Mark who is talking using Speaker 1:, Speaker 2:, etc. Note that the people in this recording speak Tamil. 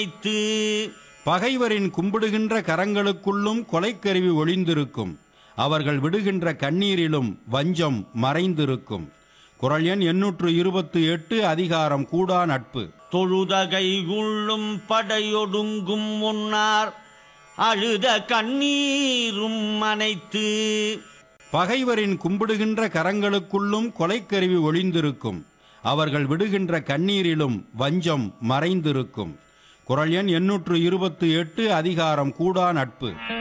Speaker 1: வைத்து
Speaker 2: பகைவரின் கும்பிடுகின்ற கரங்களுக்குள்ளும் கொலைக்கருவி ஒளிந்திருக்கும் அவர்கள் விடுகின்ற கண்ணீரிலும் வஞ்சம் மறைந்திருக்கும் குரல் எண் எண்ணூற்று இருபத்தி எட்டு அதிகாரம் கூடா நட்பு
Speaker 1: தொழுதகை உள்ளும் படையொடுங்கும் முன்னார் அழுத கண்ணீரும் அனைத்து
Speaker 2: பகைவரின் கும்பிடுகின்ற கரங்களுக்குள்ளும் கொலைக்கருவி ஒளிந்திருக்கும் அவர்கள் விடுகின்ற கண்ணீரிலும் வஞ்சம் மறைந்திருக்கும் குரல் எண் எண்ணூற்று இருபத்தி எட்டு அதிகாரம் கூடா நட்பு